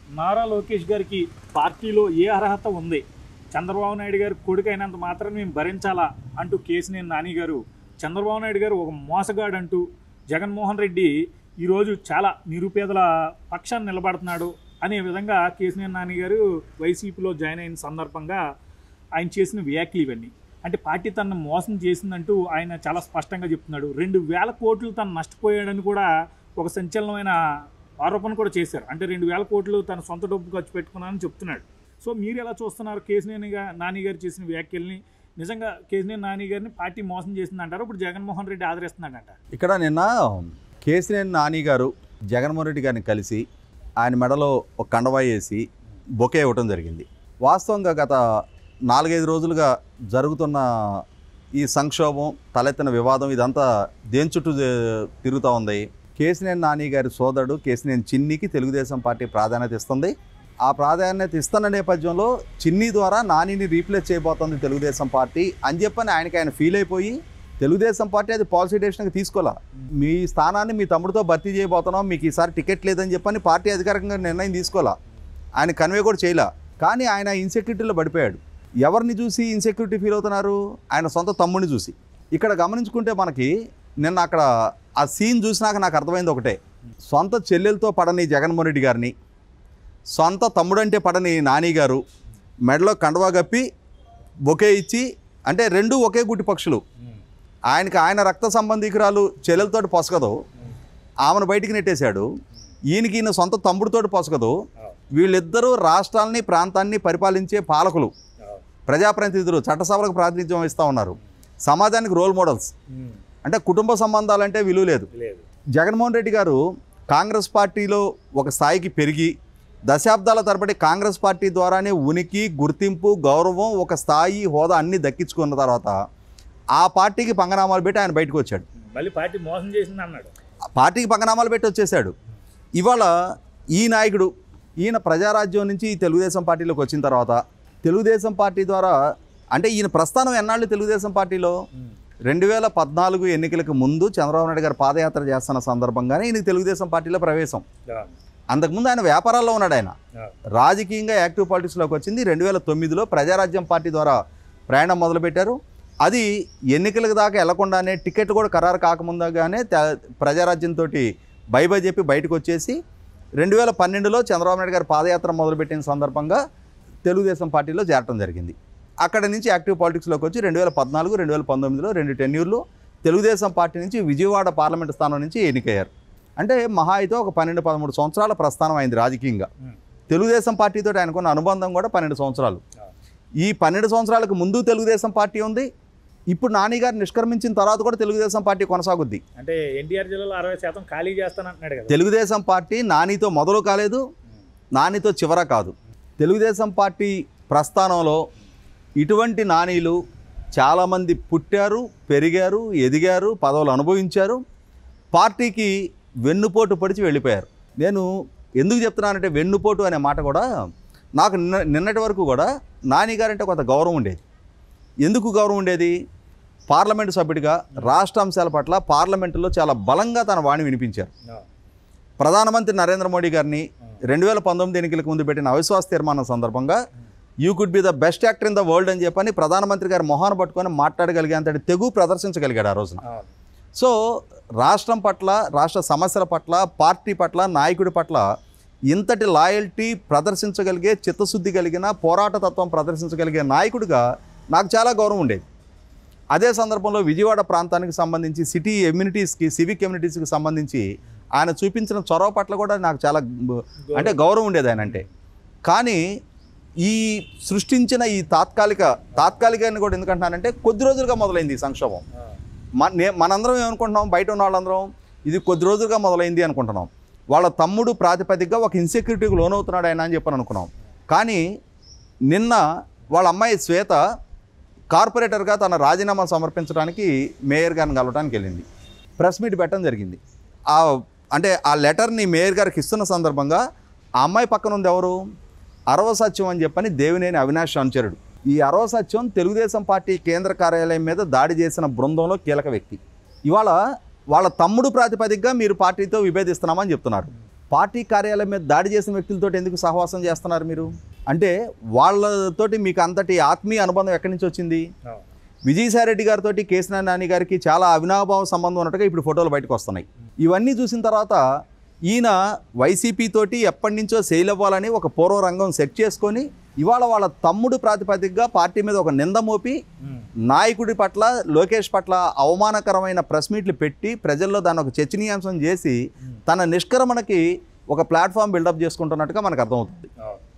నారా లోకేష్ గారికి పార్టీలో ఏ అర్హత ఉంది చంద్రబాబు నాయుడు గారు కొడుకు అయినంత మాత్రం మేము భరించాలా అంటూ కేసినేని నాని గారు చంద్రబాబు నాయుడు గారు ఒక మోసగాడు అంటూ జగన్మోహన్ రెడ్డి ఈరోజు చాలా నిరుపేదల పక్షాన్ని నిలబడుతున్నాడు అనే విధంగా కేసినేని నాని గారు వైసీపీలో జాయిన్ అయిన సందర్భంగా ఆయన చేసిన వ్యాఖ్యలు ఇవన్నీ అంటే పార్టీ తనను మోసం చేసిందంటూ ఆయన చాలా స్పష్టంగా చెప్తున్నాడు రెండు వేల కోట్లు తను నష్టపోయాడని కూడా ఒక సంచలనమైన ఆరోపణ కూడా చేశారు అంటే రెండు వేల కోట్లు తన సొంత డబ్బు ఖర్చు పెట్టుకున్నానని చెప్తున్నాడు సో మీరు ఎలా చూస్తున్నారు కేసినేని గా- నాని గారు చేసిన వ్యాఖ్యల్ని నిజంగా కేసినేని నాని గారిని పార్టీ మోసం చేసిందంటారు ఇప్పుడు జగన్మోహన్ రెడ్డి ఆదరిస్తున్నాడంట ఇక్కడ నిన్న కేసినేని నాని గారు జగన్మోహన్ రెడ్డి గారిని కలిసి ఆయన మెడలో ఒక కండవాయి వేసి బొకే ఇవ్వటం జరిగింది వాస్తవంగా గత నాలుగైదు రోజులుగా జరుగుతున్న ఈ సంక్షోభం తలెత్తిన వివాదం ఇదంతా దేని చుట్టూ జే- తిరుగుతూ ఉంది కేసినేని నాని గారి సోదరుడు కేసినేని చిన్నికి తెలుగుదేశం పార్టీ ప్రాధాన్యత ఇస్తుంది ఆ ప్రాధాన్యత ఇస్తున్న నేపథ్యంలో చిన్ని ద్వారా నానిని రీప్లేస్ చేయబోతోంది తెలుగుదేశం పార్టీ అని చెప్పని ఆయనకి ఆయన ఫీల్ అయిపోయి తెలుగుదేశం పార్టీ అది పాలసీ డెసిషన్కి తీసుకోవాలా మీ స్థానాన్ని మీ తమ్ముడితో భర్తీ చేయబోతున్నాం మీకు ఈసారి టికెట్ లేదని చెప్పని పార్టీ అధికారికంగా నిర్ణయం తీసుకోవాలా ఆయన కన్వే కూడా చేయలే కానీ ఆయన ఇన్సెక్యూరిటీలో పడిపోయాడు ఎవరిని చూసి ఇన్సెక్యూరిటీ ఫీల్ అవుతున్నారు ఆయన సొంత తమ్ముడిని చూసి ఇక్కడ గమనించుకుంటే మనకి నిన్న అక్కడ ఆ సీన్ చూసినాక నాకు అర్థమైంది ఒకటే సొంత చెల్లెలతో పడని జగన్మోహన్ రెడ్డి గారిని సొంత తమ్ముడంటే పడని నాని గారు మెడలో కండవా కప్పి బొకే ఇచ్చి అంటే రెండు ఒకే గుట్టి పక్షులు ఆయనకి ఆయన రక్త సంబంధికురాలు చెల్లెలతోటి పొసగదు ఆమెను బయటికి నెట్టేశాడు ఈయనకి ఈయన సొంత తమ్ముడితోటి పొసగదు వీళ్ళిద్దరూ రాష్ట్రాల్ని ప్రాంతాన్ని పరిపాలించే పాలకులు ప్రజాప్రతినిధులు చట్టసభలకు ప్రాతినిధ్యం వహిస్తూ ఉన్నారు సమాజానికి రోల్ మోడల్స్ అంటే కుటుంబ సంబంధాలంటే విలువ లేదు లేదు జగన్మోహన్ రెడ్డి గారు కాంగ్రెస్ పార్టీలో ఒక స్థాయికి పెరిగి దశాబ్దాల తరబడి కాంగ్రెస్ పార్టీ ద్వారానే ఉనికి గుర్తింపు గౌరవం ఒక స్థాయి హోదా అన్ని దక్కించుకున్న తర్వాత ఆ పార్టీకి పంగనామాలు పెట్టి ఆయన బయటకు వచ్చాడు మళ్ళీ పార్టీ మోసం చేసింది అన్నాడు ఆ పార్టీకి పంగనామాలు పెట్టి వచ్చేసాడు ఇవాళ ఈ నాయకుడు ఈయన ప్రజారాజ్యం నుంచి ఈ తెలుగుదేశం పార్టీలోకి వచ్చిన తర్వాత తెలుగుదేశం పార్టీ ద్వారా అంటే ఈయన ప్రస్థానం ఎన్నాళ్ళు తెలుగుదేశం పార్టీలో రెండు వేల పద్నాలుగు ఎన్నికలకు ముందు చంద్రబాబు నాయుడు గారు పాదయాత్ర చేస్తున్న సందర్భంగానే ఈయనకి తెలుగుదేశం పార్టీలో ప్రవేశం అంతకుముందు ఆయన వ్యాపారాల్లో ఉన్నాడు ఆయన రాజకీయంగా యాక్టివ్ పాలిటిక్స్లోకి వచ్చింది రెండు వేల తొమ్మిదిలో ప్రజారాజ్యం పార్టీ ద్వారా ప్రయాణం మొదలుపెట్టారు అది ఎన్నికలకు దాకా వెళ్లకుండానే టికెట్ కూడా ఖరారు కాకముందుగానే త- ప్రజారాజ్యంతో బై బై చెప్పి బయటకు వచ్చేసి రెండు వేల పన్నెండులో చంద్రబాబు నాయుడు గారు పాదయాత్ర మొదలుపెట్టిన సందర్భంగా తెలుగుదేశం పార్టీలో చేరటం జరిగింది అక్కడ నుంచి యాక్టివ్ పాలిటిక్స్లోకి వచ్చి రెండు వేల పద్నాలుగు రెండు వేల పంతొమ్మిదిలో రెండు టెన్యూర్లు తెలుగుదేశం పార్టీ నుంచి విజయవాడ పార్లమెంటు స్థానం నుంచి ఎన్నికయ్యారు అంటే మహా అయితే ఒక పన్నెండు పదమూడు సంవత్సరాల ప్రస్థానం అయింది రాజకీయంగా తెలుగుదేశం పార్టీతో ఆయనకున్న అనుబంధం కూడా పన్నెండు సంవత్సరాలు ఈ పన్నెండు సంవత్సరాలకు ముందు తెలుగుదేశం పార్టీ ఉంది ఇప్పుడు నాని గారు నిష్క్రమించిన తర్వాత కూడా తెలుగుదేశం పార్టీ కొనసాగుద్ది అంటే ఎన్టీఆర్ జిల్లాలో అరవై శాతం ఖాళీ చేస్తానంటున్నాడు కదా తెలుగుదేశం పార్టీ నానితో మొదలు కాలేదు నానితో చివర కాదు తెలుగుదేశం పార్టీ ప్రస్థానంలో ఇటువంటి నానీలు చాలామంది పుట్టారు పెరిగారు ఎదిగారు పదవులు అనుభవించారు పార్టీకి వెన్నుపోటు పడిచి వెళ్ళిపోయారు నేను ఎందుకు చెప్తున్నానంటే వెన్నుపోటు అనే మాట కూడా నాకు నిన్న నిన్నటి వరకు కూడా నాని గారంటే కొంత గౌరవం ఉండేది ఎందుకు గౌరవం ఉండేది పార్లమెంటు సభ్యుడిగా రాష్ట్ర అంశాల పట్ల పార్లమెంటులో చాలా బలంగా తన వాణి వినిపించారు ప్రధానమంత్రి నరేంద్ర మోడీ గారిని రెండు వేల పంతొమ్మిది ఎన్నికలకు ముందు పెట్టిన అవిశ్వాస తీర్మానం సందర్భంగా you could be the best actor in the world అని చెప్పని ప్రధానమంత్రి గారు మొహాన్ని పట్టుకొని మాట్లాడగలిగే అంతటి తెగు ప్రదర్శించగలిగాడు ఆ రోజున సో రాష్ట్రం పట్ల రాష్ట్ర సమస్యల పట్ల పార్టీ పట్ల నాయకుడి పట్ల ఇంతటి లాయల్టీ ప్రదర్శించగలిగే చిత్తశుద్ధి కలిగిన పోరాట తత్వం ప్రదర్శించగలిగే నాయకుడిగా నాకు చాలా గౌరవం ఉండేది అదే సందర్భంలో విజయవాడ ప్రాంతానికి సంబంధించి సిటీ ఎమ్యూనిటీస్కి సివిక్ ఎమ్యూనిటీస్కి సంబంధించి ఆయన చూపించిన చొరవ పట్ల కూడా నాకు చాలా బ- అంటే గౌరవం ఉండేది ఆయన అంటే కానీ ఈ సృష్టించిన ఈ తాత్కాలిక తాత్కాలికాన్ని కూడా ఎందుకంటున్నానంటే కొద్ది రోజులుగా మొదలైంది ఈ సంక్షోభం మన నే మనందరం ఏమనుకుంటున్నాం బయట ఉన్న వాళ్ళందరం ఇది కొద్ది రోజులుగా మొదలైంది అనుకుంటున్నాం వాళ్ళ తమ్ముడు ప్రాతిపదికగా ఒక ఇన్సెక్యూరిటీకి లోనవుతున్నాడు ఆయన అని చెప్పని అనుకున్నాం కానీ నిన్న వాళ్ళ అమ్మాయి శ్వేత కార్పొరేటర్గా తన రాజీనామా సమర్పించడానికి మేయర్ గారిని కలవడానికి వెళ్ళింది ప్రెస్ మీట్ పెట్టడం జరిగింది ఆ అంటే ఆ లెటర్ని మేయర్ గారికి ఇస్తున్న సందర్భంగా ఆ అమ్మాయి పక్కన ఉంది ఎవరు అరవ సత్యం అని చెప్పని దేవినేని అవినాష్ అనుచరుడు ఈ అరవ సత్యం తెలుగుదేశం పార్టీ కేంద్ర కార్యాలయం మీద దాడి చేసిన బృందంలో కీలక వ్యక్తి ఇవాళ వాళ్ళ తమ్ముడు ప్రాతిపదికగా మీరు పార్టీతో విభేదిస్తున్నామని చెప్తున్నారు పార్టీ కార్యాలయం మీద దాడి చేసిన వ్యక్తులతో ఎందుకు సహవాసం చేస్తున్నారు మీరు అంటే వాళ్ళతోటి మీకు అంతటి ఆత్మీయ అనుబంధం ఎక్కడి నుంచి వచ్చింది విజయసాయిరెడ్డి గారితో కేసీఆర్ నాని గారికి చాలా అవినాభావ సంబంధం ఉన్నట్టుగా ఇప్పుడు ఫోటోలు బయటకు వస్తున్నాయి ఇవన్నీ చూసిన తర్వాత ఈయన వైసీపీ తోటి ఎప్పటి నుంచో సెయిల్ అవ్వాలని ఒక పూర్వ రంగం సెట్ చేసుకొని ఇవాళ వాళ్ళ తమ్ముడు ప్రాతిపదికగా పార్టీ మీద ఒక నింద మోపి నాయకుడి పట్ల లోకేష్ పట్ల అవమానకరమైన ప్రెస్ మీట్లు పెట్టి ప్రజల్లో దాన్ని ఒక చర్చనీయాంశం చేసి తన నిష్క్రమణకి ఒక ప్లాట్ఫామ్ బిల్డప్ చేసుకుంటున్నట్టుగా మనకు అర్థమవుతుంది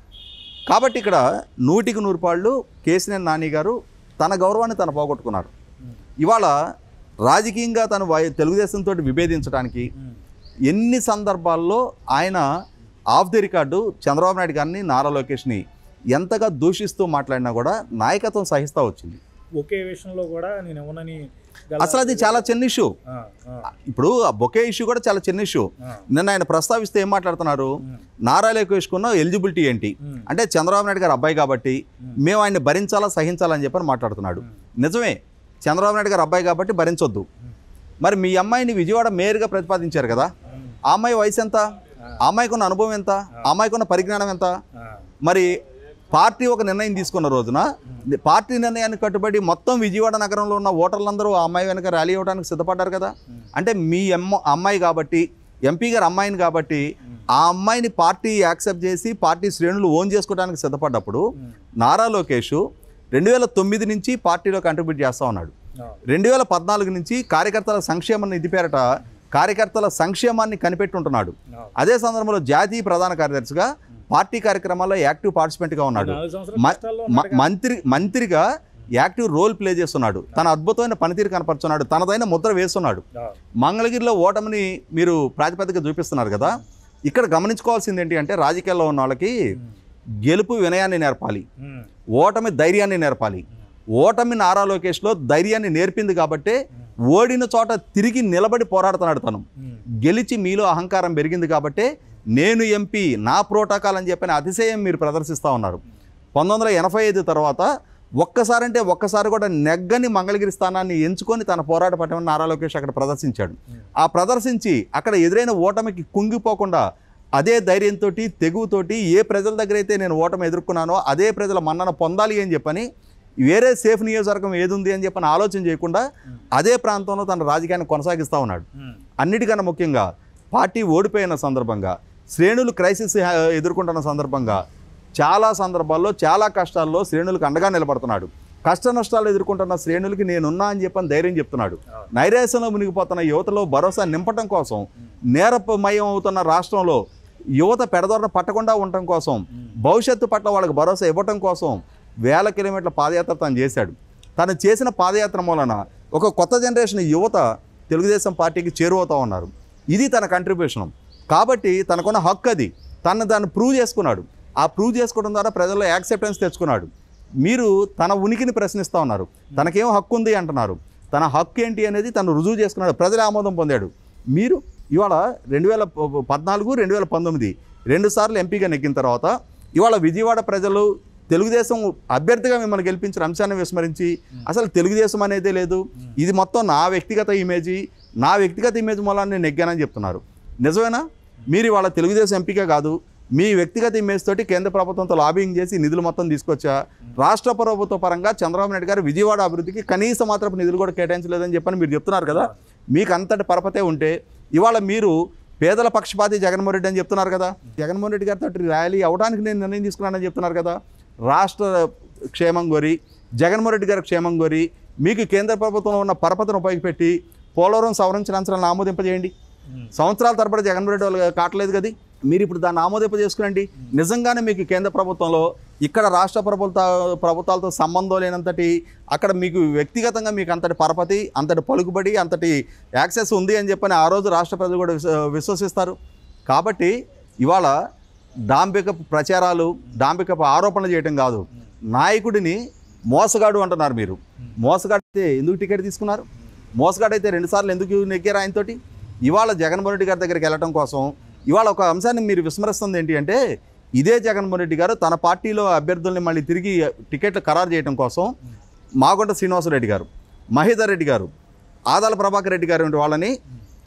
కాబట్టి ఇక్కడ నూటికి నూరు పాళ్ళు కేసీఆర్ నాని గారు తన గౌరవాన్ని తను పోగొట్టుకున్నారు ఇవాళ రాజకీయంగా తను వై- తెలుగుదేశంతో విభేదించడానికి ఎన్ని సందర్భాల్లో ఆయన off the record Chandrababu Naidu గారిని నారా లోకేష్ని ఎంతగా దూషిస్తూ మాట్లాడినా కూడా నాయకత్వం సహిస్తూ వచ్చింది ఒకే విషయంలో కూడా నేను ఇవ్వనని అసలు అది చాలా చిన్న ఇష్యూ ఇప్పుడు ఆ బొకే ఇష్యూ కూడా చాలా చిన్న ఇష్యూ నిన్న ఆయన ప్రస్తావిస్తే ఏం మాట్లాడుతున్నారు నారా లోకేష్కున్న ఎలిజిబిలిటీ ఏంటి అంటే చంద్రబాబు నాయుడు గారు అబ్బాయి కాబట్టి మేము ఆయన్ని భరించాలా సహించాలని చెప్పని మాట్లాడుతున్నాడు నిజమే చంద్రబాబు నాయుడు గారు అబ్బాయి కాబట్టి భరించొద్దు మరి మీ అమ్మాయిని విజయవాడ మేయర్గా ప్రతిపాదించారు కదా ఆ అమ్మాయి వయసు ఎంత ఆ అమ్మాయికి ఉన్న అనుభవం ఎంత ఆ అమ్మాయికి ఉన్న పరిజ్ఞానం ఎంత మరి పార్టీ ఒక నిర్ణయం తీసుకున్న రోజున పార్టీ నిర్ణయాన్ని కట్టుబడి మొత్తం విజయవాడ నగరంలో ఉన్న ఓటర్లందరూ ఆ అమ్మాయి వెనక ర్యాలీ అవ్వడానికి సిద్ధపడ్డారు కదా అంటే మీ అమ్మ అమ్మాయి కాబట్టి ఎంపీ గారు అమ్మాయిని కాబట్టి ఆ అమ్మాయిని పార్టీ యాక్సెప్ట్ చేసి పార్టీ శ్రేణులు ఓన్ చేసుకోవడానికి సిద్ధపడ్డప్పుడు నారా లోకేష్ రెండు వేల తొమ్మిది నుంచి పార్టీలో కంట్రిబ్యూట్ చేస్తూ ఉన్నాడు రెండు వేల పద్నాలుగు నుంచి కార్యకర్తల సంక్షేమ నిధి పేరట కార్యకర్తల సంక్షేమాన్ని కనిపెట్టుంటున్నాడు అదే సందర్భంలో జాతీయ ప్రధాన కార్యదర్శిగా పార్టీ కార్యక్రమాల్లో యాక్టివ్ పార్టిసిపెంట్గా ఉన్నాడు మ- మ- మంత్రి మంత్రిగా యాక్టివ్ రోల్ ప్లే చేస్తున్నాడు తన అద్భుతమైన పనితీరు కనపరుచున్నాడు తనదైన ముద్ర వేస్తున్నాడు మంగళగిరిలో ఓటమిని మీరు ప్రాతిపదిక చూపిస్తున్నారు కదా ఇక్కడ గమనించుకోవాల్సింది ఏంటి అంటే రాజకీయాల్లో ఉన్న వాళ్ళకి గెలుపు వినయాన్ని నేర్పాలి ఓటమి ధైర్యాన్ని నేర్పాలి ఓటమి నారా లోకేష్లో ధైర్యాన్ని నేర్పింది కాబట్టే ఓడిన చోట తిరిగి నిలబడి పోరాడుతున్నాడు తను గెలిచి మీలో అహంకారం పెరిగింది కాబట్టే నేను ఎంపీ నా ప్రోటోకాల్ అని చెప్పిన అతిశయం మీరు ప్రదర్శిస్తూ ఉన్నారు పంతొమ్మిది వందల ఎనభై ఐదు తర్వాత ఒక్కసారి అంటే ఒక్కసారి కూడా నెగ్గని మంగళగిరి స్థానాన్ని ఎంచుకొని తన పోరాట పట్టమని నారా లోకేష్ అక్కడ ప్రదర్శించాడు ఆ ప్రదర్శించి అక్కడ ఎదురైన ఓటమికి కుంగిపోకుండా అదే ధైర్యంతో తెగువతోటి ఏ ప్రజల దగ్గర అయితే నేను ఓటమి ఎదుర్కొన్నానో అదే ప్రజల మన్నన పొందాలి అని చెప్పని వేరే సేఫ్ నియోజకవర్గం ఏది ఉంది అని చెప్పని ఆలోచన చేయకుండా అదే ప్రాంతంలో తన రాజకీయాన్ని కొనసాగిస్తూ ఉన్నాడు అన్నిటికన్నా ముఖ్యంగా పార్టీ ఓడిపోయిన సందర్భంగా శ్రేణులు క్రైసిస్ ఆ, ఎదుర్కొంటున్న సందర్భంగా చాలా సందర్భాల్లో చాలా కష్టాల్లో శ్రేణులకు అండగా నిలబడుతున్నాడు కష్ట నష్టాలు ఎదుర్కొంటున్న శ్రేణులకి నేనున్నా అని చెప్పని ధైర్యం చెప్తున్నాడు నైరాశ్యంలో మునిగిపోతున్న యువతలో భరోసా నింపటం కోసం నేరమయం అవుతున్న రాష్ట్రంలో యువత పెడదొరన పట్టకుండా ఉండటం కోసం భవిష్యత్తు పట్ల వాళ్ళకి భరోసా ఇవ్వటం కోసం వేల కిలోమీటర్ల పాదయాత్ర తను చేశాడు తను చేసిన పాదయాత్ర మూలన ఒక కొత్త జనరేషన్ యువత తెలుగుదేశం పార్టీకి చేరువవుతా ఉన్నారు ఇది తన కంట్రిబ్యూషన్ కాబట్టి తనకున్న హక్కు అది తను దాన్ని ప్రూవ్ చేసుకున్నాడు ఆ ప్రూవ్ చేసుకోవడం ద్వారా ప్రజల్లో యాక్సెప్టెన్స్ తెచ్చుకున్నాడు మీరు తన ఉనికిని ప్రశ్నిస్తూ ఉన్నారు తనకేం హక్కు ఉంది అంటున్నారు తన హక్కు ఏంటి అనేది తను రుజువు చేసుకున్నాడు ప్రజల ఆమోదం పొందాడు మీరు ఇవాళ రెండు వేల ప- పద్నాలుగు రెండు వేల పంతొమ్మిది రెండు సార్లు ఎంపీగా నెగ్గిన తర్వాత ఇవాళ విజయవాడ ప్రజలు తెలుగుదేశం అభ్యర్థిగా మిమ్మల్ని గెలిపించిన అంశాన్ని విస్మరించి అసలు తెలుగుదేశం అనేదే లేదు ఇది మొత్తం నా వ్యక్తిగత ఇమేజీ నా వ్యక్తిగత ఇమేజ్ మూలాన్ని నేను నెగ్గానని చెప్తున్నారు నిజమేనా మీరు ఇవాళ తెలుగుదేశం ఎంపీగా కాదు మీ వ్యక్తిగత ఇమేజ్ తోటి కేంద్ర ప్రభుత్వంతో లాబింగ్ చేసి నిధులు మొత్తం తీసుకొచ్చా రాష్ట్ర ప్రభుత్వ పరంగా చంద్రబాబు నాయుడు గారు విజయవాడ అభివృద్ధికి కనీస మాత్రపు నిధులు కూడా కేటాయించలేదని చెప్పని మీరు చెప్తున్నారు కదా మీకు అంతటి పరపతే ఉంటే ఇవాళ మీరు పేదల పక్షపాతి జగన్మోహన్ రెడ్డి అని చెప్తున్నారు కదా జగన్మోహన్ రెడ్డి గారితో ర్యాలీ అవడానికి నేను నిర్ణయం తీసుకున్నానని చెప్తున్నారు కదా రాష్ట్ర క్షేమం కోరి జగన్మోహన్ రెడ్డి గారి క్షేమం కోరి మీకు కేంద్ర ప్రభుత్వంలో ఉన్న పరపతను ఉపయోగపెట్టి పోలవరం సవరించిన అంశాలను ఆమోదింపజేయండి సంవత్సరాల తరబడి జగన్మోహన్ రెడ్డి వాళ్ళు కావట్లేదు కదా మీరు ఇప్పుడు దాన్ని ఆమోదింప చేసుకురండి నిజంగానే మీకు కేంద్ర ప్రభుత్వంలో ఇక్కడ రాష్ట్ర ప్రభుత్వ ప్రభుత్వాలతో సంబంధం లేనంతటి అక్కడ మీకు వ్యక్తిగతంగా మీకు అంతటి పరపతి అంతటి పలుకుబడి అంతటి యాక్సెస్ ఉంది అని చెప్పని ఆ రోజు రాష్ట్ర ప్రజలు కూడా విశ్వ- విశ్వసిస్తారు కాబట్టి ఇవాళ డాంబికపు ప్రచారాలు డాంబికపు ఆరోపణలు చేయటం కాదు నాయకుడిని మోసగాడు అంటున్నారు మీరు మోసగాడు అయితే ఎందుకు టికెట్ తీసుకున్నారు మోసగాడు అయితే రెండుసార్లు ఎందుకు నెగ్గారు ఆయనతోటి ఇవాళ జగన్మోహన్ రెడ్డి గారి దగ్గరికి వెళ్ళటం కోసం ఇవాళ ఒక అంశాన్ని మీరు విస్మరిస్తుంది ఏంటి అంటే ఇదే జగన్మోహన్ రెడ్డి గారు తన పార్టీలో అభ్యర్థుల్ని మళ్ళీ తిరిగి టికెట్లు ఖరారు చేయడం కోసం మాగొండ శ్రీనివాసరెడ్డి గారు మహేందర్ రెడ్డి గారు ఆదాల ప్రభాకర్ రెడ్డి గారు వంటి వాళ్ళని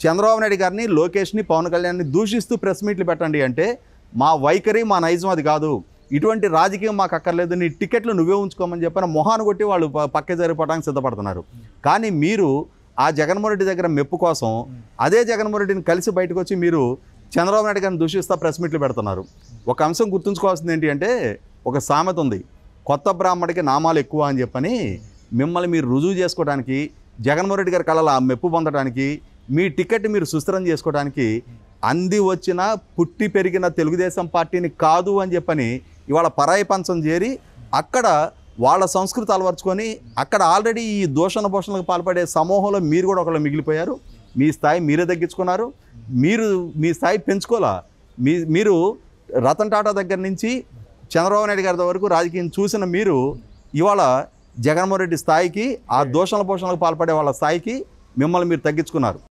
చంద్రబాబు నాయుడు గారిని లోకేష్ని పవన్ కళ్యాణ్ని దూషిస్తూ ప్రెస్ మీట్లు పెట్టండి అంటే మా వైఖరి మా నైజం అది కాదు ఇటువంటి రాజకీయం మాకు అక్కర్లేదు నీ టికెట్లు నువ్వే ఉంచుకోమని చెప్పిన మొహాను కొట్టి వాళ్ళు ప- పక్కే జరిగిపోవడానికి సిద్ధపడుతున్నారు కానీ మీరు ఆ జగన్మోహన్ రెడ్డి దగ్గర మెప్పు కోసం అదే జగన్మోహన్ రెడ్డిని కలిసి బయటకు వచ్చి మీరు చంద్రబాబు నాయుడు గారిని దూషిస్తా ప్రెస్ మీట్లు పెడుతున్నారు ఒక అంశం గుర్తుంచుకోవాల్సింది ఏంటి అంటే ఒక సామెత ఉంది కొత్త బ్రాహ్మడికి నామాలు ఎక్కువ అని చెప్పని మిమ్మల్ని మీరు రుజువు చేసుకోవడానికి జగన్మోహన్ రెడ్డి గారి కళలో ఆ మెప్పు పొందడానికి మీ టికెట్ మీరు సుస్థిరం చేసుకోవడానికి అంది వచ్చిన పుట్టి పెరిగిన తెలుగుదేశం పార్టీని కాదు అని చెప్పని ఇవాళ పరాయి పంచం చేరి అక్కడ వాళ్ళ సంస్కృతి అలవర్చుకొని అక్కడ ఆల్రెడీ ఈ దూషణ భూషణలకు పాల్పడే సమూహంలో మీరు కూడా ఒకళ్ళు మిగిలిపోయారు మీ స్థాయి మీరే తగ్గించుకున్నారు మీరు మీ స్థాయి పెంచుకోలా మీ మీరు రతన్ టాటా దగ్గర నుంచి చంద్రబాబు నాయుడు గారి వరకు రాజకీయం చూసిన మీరు ఇవాళ జగన్మోహన్ రెడ్డి స్థాయికి ఆ దూషణ పోషణలకు పాల్పడే వాళ్ళ స్థాయికి మిమ్మల్ని మీరు తగ్గించుకున్నారు